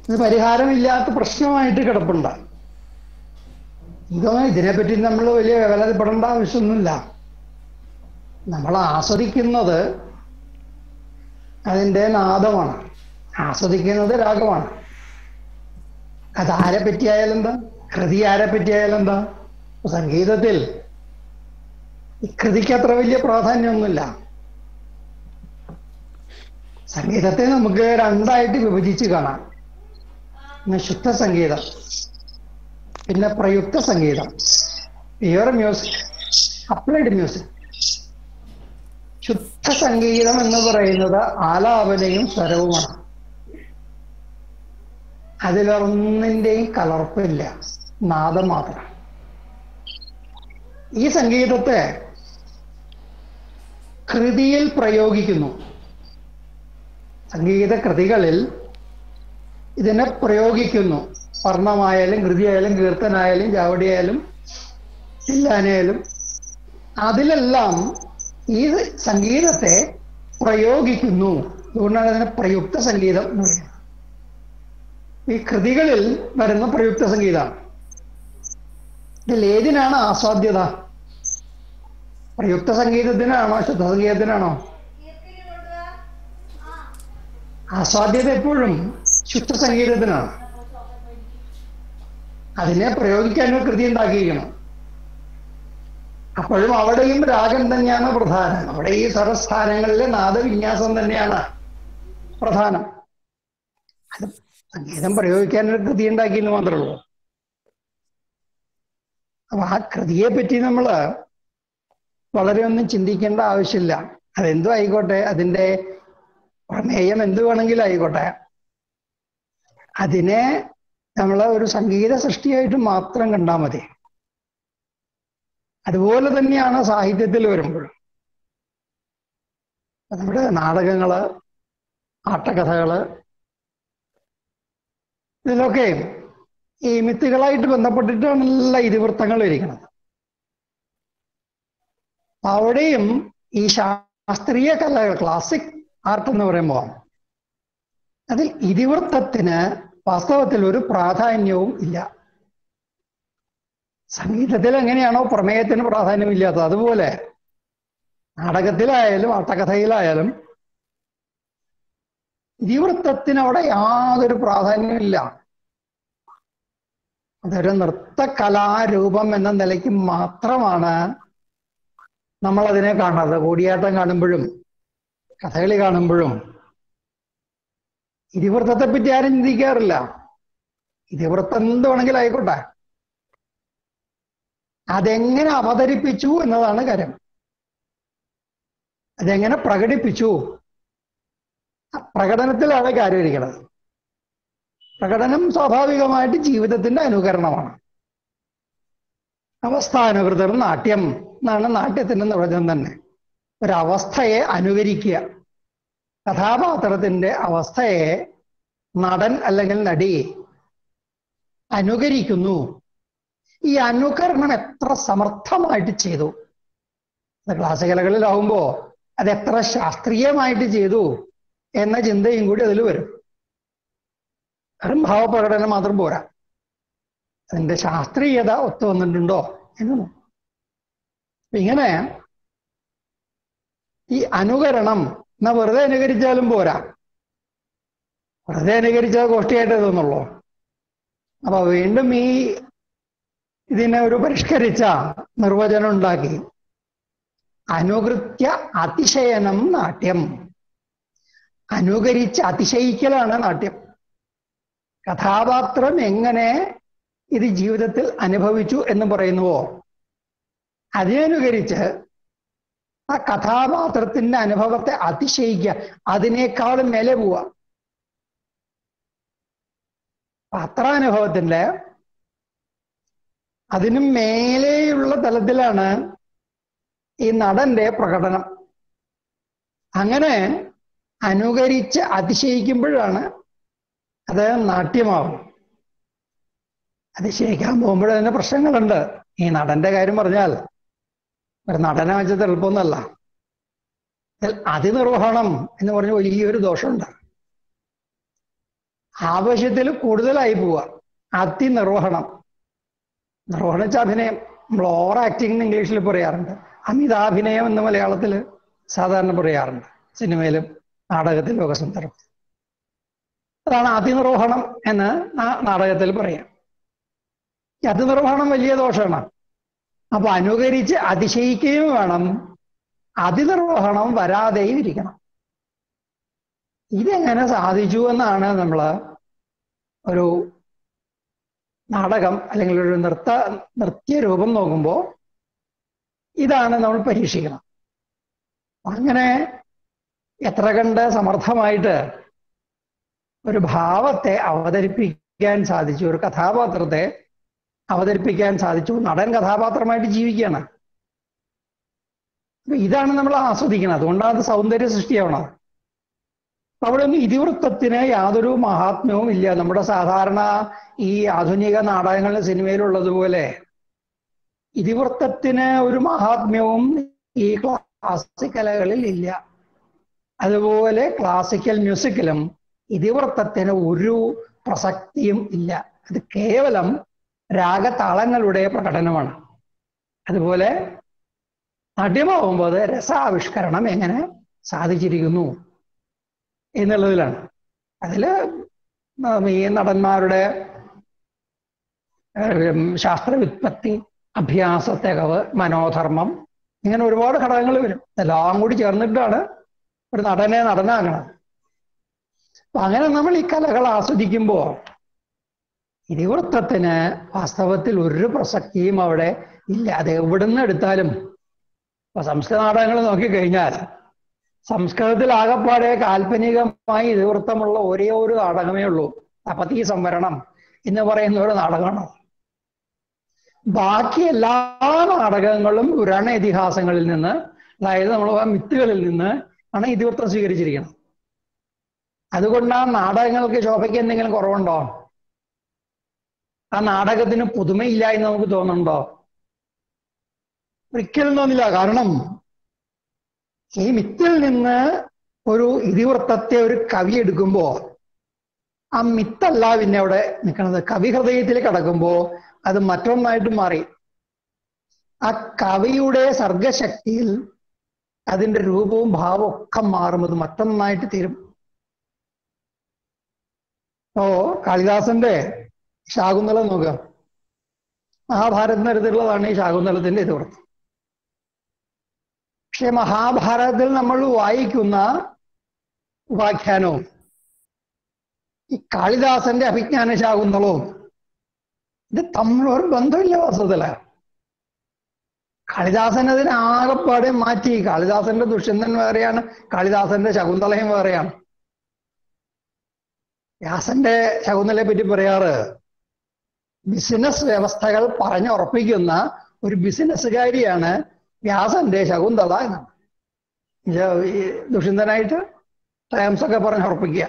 ഇത് പരിഹാരമില്ലാത്ത പ്രശ്നമായിട്ട് കിടപ്പുണ്ട് ഇതൊന്നും ഇതിനെപ്പറ്റി നമ്മൾ വലിയ വിവരപ്പെടേണ്ട ആവശ്യമൊന്നുമില്ല നമ്മൾ ആസ്വദിക്കുന്നത് അതിൻ്റെ നാദമാണ് ആസ്വദിക്കുന്നത് രാഗമാണ് അത് ആരെ പറ്റിയായാലും എന്താ കൃതി ആരെ പറ്റിയായാലും എന്താ സംഗീതത്തിൽ ഈ കൃതിക്ക് അത്ര വലിയ പ്രാധാന്യമൊന്നുമില്ല സംഗീതത്തെ നമുക്ക് രണ്ടായിട്ട് വിഭജിച്ച് കാണാം ഒന്ന് ശുദ്ധ സംഗീതം പിന്നെ പ്രയുക്ത സംഗീതം പ്യുവർ മ്യൂസിക് അപ്ലൈഡ് മ്യൂസിക് ശുദ്ധ സംഗീതം എന്ന് പറയുന്നത് ആലാപനയും സ്വരവുമാണ് അതിലൊന്നിന്റെയും കലർപ്പില്ല നാദം മാത്രം ഈ സംഗീതത്തെ കൃതിയിൽ പ്രയോഗിക്കുന്നു സംഗീത കൃതികളിൽ ഇതിനെ പ്രയോഗിക്കുന്നു വർണ്ണമായാലും കൃതിയായാലും കീർത്തനായാലും ചാവടിയായാലും ഇല്ലാനായാലും അതിലെല്ലാം ഈ സംഗീതത്തെ പ്രയോഗിക്കുന്നു അതുകൊണ്ടാണ് അതിനെ പ്രയുക്ത സംഗീതം എന്ന് പറയുന്നത് ഈ കൃതികളിൽ വരുന്ന പ്രയുക്ത സംഗീതമാണ് ഇതിൽ ഏതിനാണ് ആസ്വാദ്യത പ്രയുക്ത സംഗീതത്തിനാണോ ശുദ്ധ സംഗീതത്തിനാണോ ആസ്വാദ്യത എപ്പോഴും ശുദ്ധ സംഗീതത്തിനാണ് അതിനെ പ്രയോഗിക്കാൻ ഒരു കൃതി ഉണ്ടാക്കിയിരിക്കണം അപ്പോഴും അവിടെയും രാഗം തന്നെയാണ് പ്രധാനം അവിടെ ഈ സ്വരസ്ഥാനങ്ങളിലെ നാദവിന്യാസം തന്നെയാണ് പ്രധാനം അത് സംഗീതം പ്രയോഗിക്കാൻ ഒരു കൃതി ഉണ്ടാക്കിയെന്ന് മാത്രമേ ഉള്ളൂ അപ്പൊ ആ കൃതിയെ പറ്റി നമ്മൾ വളരെ ഒന്നും ചിന്തിക്കേണ്ട ആവശ്യമില്ല അതെന്തോ ആയിക്കോട്ടെ അതിന്റെ പ്രമേയം എന്ത് വേണമെങ്കിലും ആയിക്കോട്ടെ അതിനെ നമ്മൾ ഒരു സംഗീത സൃഷ്ടിയായിട്ട് മാത്രം കണ്ടാൽ മതി അതുപോലെ തന്നെയാണ് സാഹിത്യത്തിൽ വരുമ്പോഴും നമ്മുടെ നാടകങ്ങള് ആട്ടകഥകള് ഇതിലൊക്കെ ഈ മിത്തുകളായിട്ട് ബന്ധപ്പെട്ടിട്ടാണ് എല്ലാ ഇതിവൃത്തങ്ങൾ ഇരിക്കുന്നത് അവിടെയും ഈ ശാസ്ത്രീയ കലകൾ ക്ലാസിക് ആർട്ട് എന്ന് പറയുമ്പോൾ അതിൽ ഇതിവൃത്തത്തിന് വാസ്തവത്തിൽ ഒരു പ്രാധാന്യവും ഇല്ല സംഗീതത്തിൽ എങ്ങനെയാണോ പ്രമേയത്തിന് പ്രാധാന്യമില്ലാത്തത് അതുപോലെ നാടകത്തിലായാലും ആട്ടകഥയിലായാലും ഇതിവൃത്തത്തിന് അവിടെ യാതൊരു പ്രാധാന്യമില്ല അതൊരു നൃത്തകലാരൂപം എന്ന നിലയ്ക്ക് മാത്രമാണ് നമ്മൾ അതിനെ കാണുന്നത് കൂടിയാട്ടം കാണുമ്പോഴും കഥകളി കാണുമ്പോഴും ഇതിവൃത്തത്തെ പറ്റി ആരും ചിന്തിക്കാറില്ല ഇതിവൃത്തം എന്ത് വേണമെങ്കിലും ആയിക്കോട്ടെ അതെങ്ങനെ അവതരിപ്പിച്ചു എന്നതാണ് കാര്യം അതെങ്ങനെ പ്രകടിപ്പിച്ചു പ്രകടനത്തിലാണ് കാര്യം ഇരിക്കുന്നത് പ്രകടനം സ്വാഭാവികമായിട്ട് ജീവിതത്തിന്റെ അനുകരണമാണ് അവസ്ഥാനുകൃതർ നാട്യം എന്നാണ് നാട്യത്തിന്റെ നിർവചനം തന്നെ ഒരവസ്ഥയെ അനുകരിക്കുക കഥാപാത്രത്തിന്റെ അവസ്ഥയെ നടൻ അല്ലെങ്കിൽ നടി അനുകരിക്കുന്നു ഈ അനുകരണം എത്ര സമർത്ഥമായിട്ട് ചെയ്തു ക്ലാസ് കലകളിലാവുമ്പോ അത് എത്ര ശാസ്ത്രീയമായിട്ട് ചെയ്തു എന്ന ചിന്തയും കൂടി അതിൽ വരും വെറും ഭാവപ്രകടനം മാത്രം പോരാ അതിന്റെ ശാസ്ത്രീയത ഒത്തു വന്നിട്ടുണ്ടോ എന്ന് ഇങ്ങനെ ഈ അനുകരണം എന്നാ വെറുതെ അനുകരിച്ചാലും പോരാ വെറുതെ അനുകരിച്ചാൽ കോഷ്ടിയായിട്ട് തോന്നുള്ളൂ അപ്പൊ വീണ്ടും ഈ ഇതിനെ ഒരു പരിഷ്കരിച്ച നിർവചനം ഉണ്ടാക്കി അനുകൃത്യ അതിശയനം നാട്യം അനുകരിച്ച് അതിശയിക്കലാണ് നാട്യം കഥാപാത്രം എങ്ങനെ ഇത് ജീവിതത്തിൽ അനുഭവിച്ചു എന്ന് പറയുന്നുവോ അതിനനുകരിച്ച് ആ കഥാപാത്രത്തിന്റെ അനുഭവത്തെ അതിശയിക്കുക അതിനേക്കാളും മേലെ പോവുക പാത്രാനുഭവത്തിന്റെ അതിനും മേലെയുള്ള തലത്തിലാണ് ഈ നടന്റെ പ്രകടനം അങ്ങനെ അനുകരിച്ച് അതിശയിക്കുമ്പോഴാണ് അത് നാട്യമാവും അതിശയിക്കാൻ പോകുമ്പോൾ അതിന് പ്രശ്നങ്ങളുണ്ട് ഈ നടന്റെ കാര്യം പറഞ്ഞാൽ ഒരു നടനെ വെച്ചത് എളുപ്പമൊന്നല്ല അതിനിർവഹണം എന്ന് പറഞ്ഞ വലിയൊരു ദോഷമുണ്ട് ആവശ്യത്തിൽ കൂടുതലായി പോവുക അതിനിർവഹണം നിർവഹണം വെച്ചാൽ അഭിനയം നമ്മൾ ഓവർ ആക്ടിംഗ് എന്ന് ഇംഗ്ലീഷിൽ പറയാറുണ്ട് അമിതാഭിനയം എന്ന് മലയാളത്തിൽ സാധാരണ പറയാറുണ്ട് സിനിമയിലും നാടകത്തിലും ഒക്കെ സന്ദർഭം അതാണ് അതിനിർവഹണം എന്ന് നാ- നാടകത്തിൽ പറയാം ഈ അതിനിർവഹണം വലിയ ദോഷമാണ് അപ്പൊ അനുകരിച്ച് അതിശയിക്കുകയും വേണം അതിനിർവഹണം വരാതെയും ഇരിക്കണം ഇതെങ്ങനെ സാധിച്ചു എന്നാണ് നമ്മൾ ഒരു നാടകം അല്ലെങ്കിൽ ഒരു നൃത്ത നൃത്യരൂപം നോക്കുമ്പോൾ ഇതാണ് നമ്മൾ പരീക്ഷിക്കണം അങ്ങനെ എത്ര കണ്ട് സമർത്ഥമായിട്ട് ഒരു ഭാവത്തെ അവതരിപ്പിക്കാൻ സാധിച്ചു ഒരു കഥാപാത്രത്തെ അവതരിപ്പിക്കാൻ സാധിച്ചു നടൻ കഥാപാത്രമായിട്ട് ജീവിക്കുകയാണ് അപ്പൊ ഇതാണ് നമ്മൾ ആസ്വദിക്കുന്നത് അതുകൊണ്ടാണ് അത് സൗന്ദര്യ സൃഷ്ടിയാവണത് അപ്പൊ അവിടെ ഒന്നും ഇതിവൃത്തത്തിന് യാതൊരു മഹാത്മ്യവും ഇല്ല നമ്മുടെ സാധാരണ ഈ ആധുനിക നാടകങ്ങളിലെ സിനിമയിലുള്ളതുപോലെ ഇതിവൃത്തത്തിന് ഒരു മഹാത്മ്യവും ഈ ക്ലാസിക് കലകളിൽ ഇല്ല അതുപോലെ ക്ലാസിക്കൽ മ്യൂസിക്കിലും ഇതിവൃത്തത്തിന് ഒരു പ്രസക്തിയും ഇല്ല അത് കേവലം രാഗതാളങ്ങളുടെ പ്രകടനമാണ് അതുപോലെ നട്യമാവുമ്പോൾ അത് രസാവിഷ്കരണം എങ്ങനെ സാധിച്ചിരിക്കുന്നു എന്നുള്ളതിലാണ് അതില് ഈ നടന്മാരുടെ ഏഹ്, ശാസ്ത്രവിത്പത്തി അഭ്യാസ തികവ് മനോധർമ്മം ഇങ്ങനെ ഒരുപാട് ഘടകങ്ങൾ വരും എല്ലാം കൂടി ചേർന്നിട്ടാണ് ഒരു നടനെ നടനാകണത് അപ്പൊ അങ്ങനെ നമ്മൾ ഈ കലകൾ ആസ്വദിക്കുമ്പോൾ ഇതിവൃത്തത്തിന് വാസ്തവത്തിൽ ഒരു പ്രസക്തിയും അവിടെ ഇല്ല അത് എവിടുന്ന് എടുത്താലും ഇപ്പൊ സംസ്കൃത നാടകങ്ങൾ നോക്കിക്കഴിഞ്ഞാൽ സംസ്കൃതത്തിൽ ആകപ്പാടെ കാൽപ്പനികമായി ഇതിവൃത്തമുള്ള ഒരേ ഒരു നാടകമേ ഉള്ളൂ തപതി സംവരണം എന്ന് പറയുന്ന ഒരു നാടകമാണ് ബാക്കി എല്ലാ നാടകങ്ങളും പുരാണ ഇതിഹാസങ്ങളിൽ നിന്ന് അതായത് നമ്മൾ ആ മിത്തുകളിൽ നിന്ന് ആണ് ഇതിവൃത്തം സ്വീകരിച്ചിരിക്കുന്നത് അതുകൊണ്ട് ആ നാടകങ്ങൾക്ക് ശോഭയ്ക്ക് എന്തെങ്കിലും കുറവുണ്ടോ ആ നാടകത്തിന് പുതുമയില്ല എന്ന് നമുക്ക് തോന്നുന്നുണ്ടോ ഒരിക്കലും തോന്നില്ല കാരണം ഈ മിത്തിൽ നിന്ന് ഒരു ഇതിവൃത്തത്തെ ഒരു കവി എടുക്കുമ്പോ ആ മിത്തല്ല പിന്നെ അവിടെ നിൽക്കുന്നത് കവി ഹൃദയത്തിൽ കിടക്കുമ്പോ അത് മറ്റൊന്നായിട്ട് മാറി ആ കവിയുടെ സർഗശക്തിയിൽ അതിന്റെ രൂപവും ഭാവവും ഒക്കെ മാറും അത് മറ്റൊന്നായിട്ട് തീരും ഓ കാളിദാസന്റെ ശാകുന്തളം നോക്കുക മഹാഭാരതത്തിന് അടുത്തുള്ളതാണ് ഈ ശാകുന്തളത്തിന്റെ ഇതിവൃത്തം പക്ഷെ മഹാഭാരതത്തിൽ നമ്മൾ വായിക്കുന്ന ഉപാഖ്യാനവും ഈ കാളിദാസന്റെ അഭിജ്ഞാന ശാകുന്തളവും ഇത് തമ്മിലൊരു ബന്ധമില്ല വാസ്തവത്തില് കാളിദാസൻ അതിന് ആകെപ്പാടെ മാറ്റി കാളിദാസന്റെ ദുഷ്യന്തൻ വേറെയാണ് കാളിദാസന്റെ ശകുന്തളയും വേറെയാണ് വ്യാസന്റെ ശകുന്തളയെ പറ്റി പറയാറ് ബിസിനസ് വ്യവസ്ഥകൾ പറഞ്ഞുറപ്പിക്കുന്ന ഒരു ബിസിനസ്സുകാരിയാണ് വ്യാസന്റെ ശകുന്തള എന്നാണ് ഇത് ഈ ദുഷ്യന്തനായിട്ട് ടേംസ് ഒക്കെ പറഞ്ഞുറപ്പിക്കുക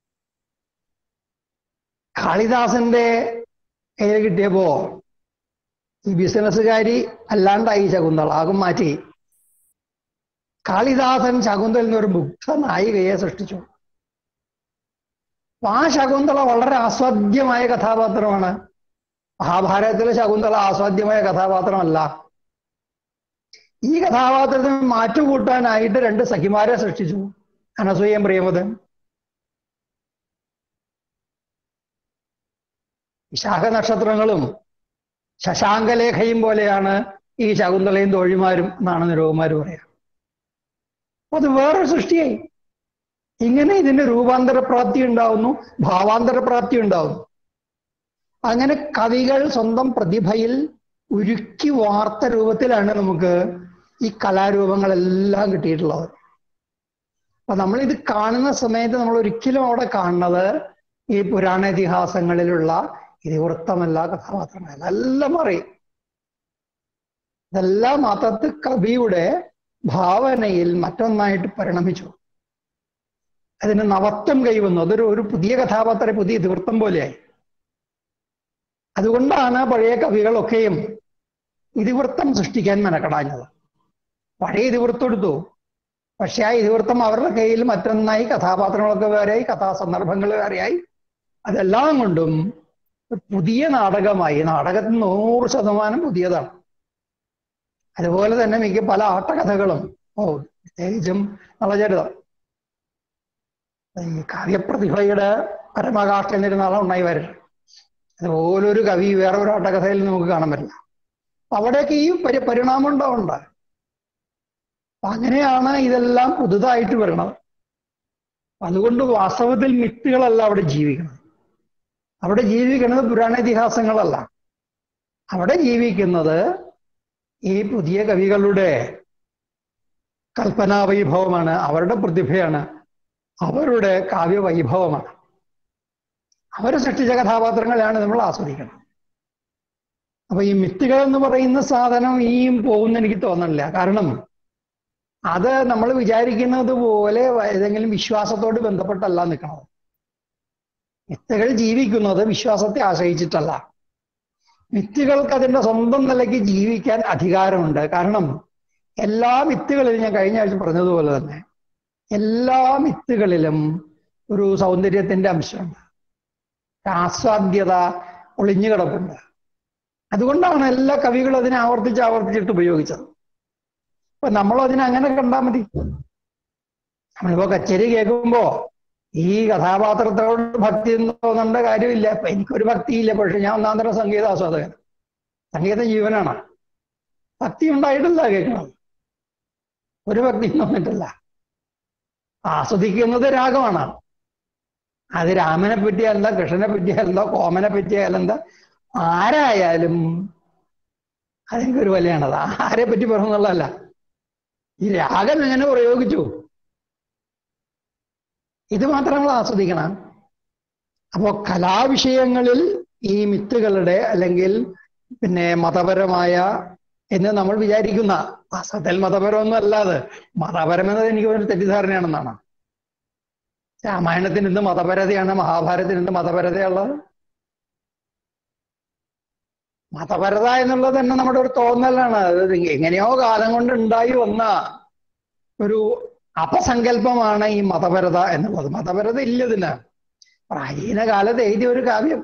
കാളിദാസന്റെ കയ്യിൽ കിട്ടിയപ്പോ ഈ ബിസിനസ്സുകാരി അല്ലാണ്ടായി ശകുന്തള ആകും മാറ്റി കാളിദാസൻ ശകുന്തളിൽ നിന്ന് ഒരു മുഗ്ധ നായികയെ സൃഷ്ടിച്ചു അപ്പൊ ആ ശകുന്തള വളരെ ആസ്വാദ്യമായ കഥാപാത്രമാണ് മഹാഭാരതത്തിലെ ശകുന്തള ആസ്വാദ്യമായ കഥാപാത്രമല്ല ഈ കഥാപാത്രത്തിന് മാറ്റുകൂട്ടാനായിട്ട് രണ്ട് സഖിമാരെ സൃഷ്ടിച്ചു അനസൂയം പ്രിയമതൻ വിശാഖ നക്ഷത്രങ്ങളും ശശാങ്കലേഖയും പോലെയാണ് ഈ ശകുന്തളയും തോഴിമാരും എന്നാണ് നിരോഗന്മാർ പറയാം അത് വേറൊരു സൃഷ്ടിയായി ഇങ്ങനെ ഇതിന്റെ രൂപാന്തര പ്രാപ്തി ഉണ്ടാവുന്നു ഭാവാന്തര പ്രാപ്തി ഉണ്ടാവുന്നു അങ്ങനെ കവികൾ സ്വന്തം പ്രതിഭയിൽ ഉരുക്കി വാർത്ത രൂപത്തിലാണ് നമുക്ക് ഈ കലാരൂപങ്ങളെല്ലാം കിട്ടിയിട്ടുള്ളത് അപ്പൊ നമ്മൾ ഇത് കാണുന്ന സമയത്ത് നമ്മൾ ഒരിക്കലും അവിടെ കാണുന്നത് ഈ പുരാണ ഇതിഹാസങ്ങളിലുള്ള ഇതിവൃത്തമല്ല കഥാപാത്രമല്ല എല്ലാം അറിയും ഇതെല്ലാം മാത്രത്ത് കവിയുടെ ഭാവനയിൽ മറ്റൊന്നായിട്ട് പരിണമിച്ചു അതിന് നവത്വം കൈവന്നു അതൊരു ഒരു പുതിയ കഥാപാത്രം പുതിയ ഇതിവൃത്തം പോലെയായി അതുകൊണ്ടാണ് പഴയ കവികളൊക്കെയും ഇതിവൃത്തം സൃഷ്ടിക്കാൻ മെനക്കെടാഞ്ഞത് പഴയ ഇതിവൃത്തം എടുത്തു പക്ഷെ ആ ഇതിവൃത്തം അവരുടെ കയ്യിൽ മറ്റൊന്നായി കഥാപാത്രങ്ങളൊക്കെ വേറെയായി കഥാസന്ദർഭങ്ങൾ വേറെയായി അതെല്ലാം കൊണ്ടും ഒരു പുതിയ നാടകമായി നാടകത്തിന് നൂറ് ശതമാനം പുതിയതാണ് അതുപോലെ തന്നെ മിക്ക പല ആട്ടകഥകളും ഓ പ്രത്യേകിച്ചും നളചരിതം ഈ കാവ്യപ്രതിഭയുടെ പരമകാഷ്ട എന്നിരുന്നാളും ഉണ്ടായി വരരുത് അതുപോലൊരു കവി വേറെ ഒരു ആട്ടകഥയിൽ നമുക്ക് കാണാൻ പറ്റില്ല അപ്പൊ അവിടെയൊക്കെ ഈ പരി പരിണാമം ഉണ്ടാവുണ്ട് അപ്പൊ അങ്ങനെയാണ് ഇതെല്ലാം പുതുതായിട്ട് വരണത് അതുകൊണ്ട് വാസ്തവത്തിൽ മിത്തുകളല്ല അവിടെ ജീവിക്കുന്നത് അവിടെ ജീവിക്കുന്നത് പുരാണ ഇതിഹാസങ്ങളല്ല അവിടെ ജീവിക്കുന്നത് ഈ പുതിയ കവികളുടെ കൽപ്പനാ വൈഭവമാണ് അവരുടെ പ്രതിഭയാണ് അവരുടെ കാവ്യവൈഭവമാണ് അവർ സൃഷ്ടിച്ച കഥാപാത്രങ്ങളെയാണ് നമ്മൾ ആസ്വദിക്കുന്നത് അപ്പൊ ഈ മിത്തുകൾ എന്ന് പറയുന്ന സാധനം ഇനിയും പോകുന്ന എനിക്ക് തോന്നണില്ല കാരണം അത് നമ്മൾ വിചാരിക്കുന്നത് പോലെ ഏതെങ്കിലും വിശ്വാസത്തോട് ബന്ധപ്പെട്ടല്ല നിൽക്കുന്നത് മിത്തുകൾ ജീവിക്കുന്നത് വിശ്വാസത്തെ ആശ്രയിച്ചിട്ടല്ല മിത്തുകൾക്ക് അതിന്റെ സ്വന്തം നിലയ്ക്ക് ജീവിക്കാൻ അധികാരമുണ്ട് കാരണം എല്ലാ മിത്തുകളിലും ഞാൻ കഴിഞ്ഞ ആഴ്ച പറഞ്ഞതുപോലെ തന്നെ എല്ലാ മിത്തുകളിലും ഒരു സൗന്ദര്യത്തിന്റെ അംശമുണ്ട് ആസ്വാദ്യത ഒളിഞ്ഞു കിടപ്പുണ്ട് അതുകൊണ്ടാണ് എല്ലാ കവികളും അതിനെ ആവർത്തിച്ച് ആവർത്തിച്ചിട്ട് ഉപയോഗിച്ചത് അപ്പൊ നമ്മൾ അതിനെ അങ്ങനെ കണ്ടാൽ മതി നമ്മളിപ്പോ കച്ചേരി കേൾക്കുമ്പോ ഈ കഥാപാത്രത്തോട് ഭക്തി എന്ന് തോന്നേണ്ട കാര്യമില്ല ഇപ്പൊ എനിക്കൊരു ഭക്തിയില്ല പക്ഷെ ഞാൻ ഒന്നാം തരം സംഗീത ആസ്വാദകൻ സംഗീത ജീവനാണ് ഭക്തി ഉണ്ടായിട്ടില്ല കേൾക്കണം ഒരു ഭക്തി തോന്നിട്ടില്ല ആസ്വദിക്കുന്നത് രാഗമാണ് അത് രാമനെ പറ്റിയല്ല കൃഷ്ണനെ പറ്റിയല്ല കോമനെ പറ്റിയാലെന്താ ആരായാലും അതെനിക്ക് ഒരു വിലയാണത് ആരെ പറ്റി പറഞ്ഞുള്ളതല്ല ഈ രാഗം എങ്ങനെ പ്രയോഗിച്ചു ഇത് മാത്രം നമ്മൾ ആസ്വദിക്കണം അപ്പോ കലാവിഷയങ്ങളിൽ ഈ മിത്തുകളുടെ അല്ലെങ്കിൽ പിന്നെ മതപരമായ എന്ന് നമ്മൾ വിചാരിക്കുന്ന വാസ്തവത്തിൽ മതപരമൊന്നും അല്ലാതെ മതപരം എന്നത് എനിക്ക് ഒരു തെറ്റിദ്ധാരണയാണെന്നാണ് രാമായണത്തിന് ഇന്ന് മതപരതയാണ് മഹാഭാരതത്തിന് ഇന്ന് മതപരതയുള്ളത് മതപരത എന്നുള്ളത് തന്നെ നമ്മുടെ ഒരു തോന്നലാണ് അത് എങ്ങനെയോ കാലം കൊണ്ട് ഉണ്ടായി വന്ന ഒരു അപസങ്കല്പമാണ് ഈ മതപരത എന്നുള്ളത് മതപരത ഇല്ലതിന് പ്രാചീന കാലത്ത് എഴുതിയ ഒരു കാവ്യം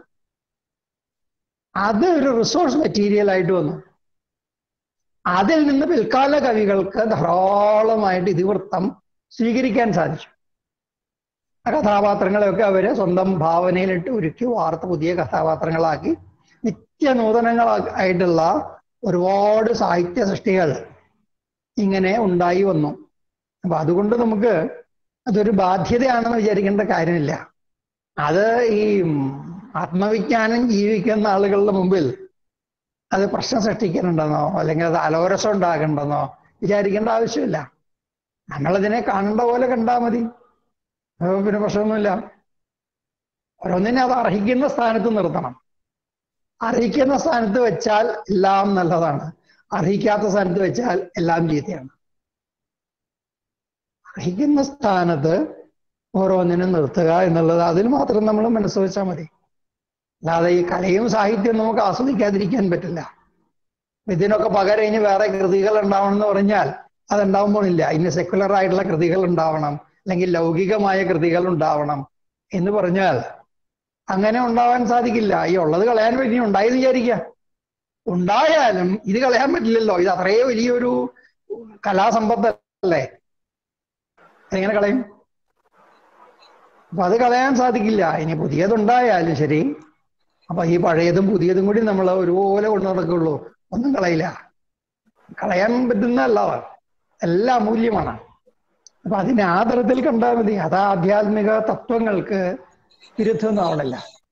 അത് ഒരു റിസോഴ്സ് മെറ്റീരിയൽ ആയിട്ട് വന്നു അതിൽ നിന്ന് പിൽക്കാല കവികൾക്ക് ധാരാളമായിട്ട് ഇതിവൃത്തം സ്വീകരിക്കാൻ സാധിച്ചു ആ കഥാപാത്രങ്ങളെയൊക്കെ അവര് സ്വന്തം ഭാവനയിലിട്ട് ഒരുക്കി വാർത്ത പുതിയ കഥാപാത്രങ്ങളാക്കി നിത്യനൂതനങ്ങളായിട്ടുള്ള ഒരുപാട് സാഹിത്യ സൃഷ്ടികൾ ഇങ്ങനെ ഉണ്ടായി വന്നു അപ്പൊ അതുകൊണ്ട് നമുക്ക് അതൊരു ബാധ്യതയാണെന്ന് വിചാരിക്കേണ്ട കാര്യമില്ല അത് ഈ ആത്മവിജ്ഞാനം ജീവിക്കുന്ന ആളുകളുടെ മുമ്പിൽ അത് പ്രശ്നം സൃഷ്ടിക്കുന്നുണ്ടെന്നോ അല്ലെങ്കിൽ അത് അലോരസം ഉണ്ടാകണ്ടെന്നോ വിചാരിക്കേണ്ട ആവശ്യമില്ല നമ്മളതിനെ കാണേണ്ട പോലെ കണ്ടാൽ മതി അപ്പൊ പിന്നെ പ്രശ്നമൊന്നുമില്ല ഓരോന്നിനെ അത് അർഹിക്കുന്ന സ്ഥാനത്ത് നിർത്തണം അർഹിക്കുന്ന സ്ഥാനത്ത് വെച്ചാൽ എല്ലാം നല്ലതാണ് അർഹിക്കാത്ത സ്ഥാനത്ത് വെച്ചാൽ എല്ലാം ചീത്തയാണ് അർഹിക്കുന്ന സ്ഥാനത്ത് ഓരോന്നിനും നിർത്തുക എന്നുള്ളത് അതിൽ മാത്രം നമ്മൾ മനസ്സ് വെച്ചാൽ മതി അല്ലാതെ ഈ കലയും സാഹിത്യവും നമുക്ക് ആസ്വദിക്കാതിരിക്കാൻ പറ്റില്ല ഇതിനൊക്കെ പകരം ഇനി വേറെ കൃതികൾ ഉണ്ടാവണം എന്ന് പറഞ്ഞാൽ അതുണ്ടാവാൻ പോണില്ല ഇനി സെക്യുലർ ആയിട്ടുള്ള കൃതികൾ ഉണ്ടാവണം അല്ലെങ്കിൽ ലൗകികമായ കൃതികൾ ഉണ്ടാവണം എന്ന് പറഞ്ഞാൽ അങ്ങനെ ഉണ്ടാവാൻ സാധിക്കില്ല ഈ ഉള്ളത് കളയാൻ വേണ്ടി ഉണ്ടായെന്ന് വിചാരിക്കുക ഉണ്ടായാലും ഇത് കളയാൻ പറ്റില്ലല്ലോ ഇത് അത്രേ വലിയൊരു കലാസമ്പത്തല്ലേ എങ്ങനെ കളയും അപ്പൊ അത് കളയാൻ സാധിക്കില്ല ഇനി പുതിയതുണ്ടായാലും ശരി അപ്പൊ ഈ പഴയതും പുതിയതും കൂടി നമ്മൾ ഒരുപോലെ കൊണ്ടു നടക്കുള്ളൂ ഒന്നും കളയില്ല കളയാൻ പറ്റുന്നതല്ല എല്ലാം അമൂല്യമാണ് അപ്പൊ അതിനെ ആ തരത്തിൽ കണ്ടാൽ മതി അത് ആധ്യാത്മിക തത്വങ്ങൾക്ക് വിരുദ്ധമൊന്നും ആവണില്ല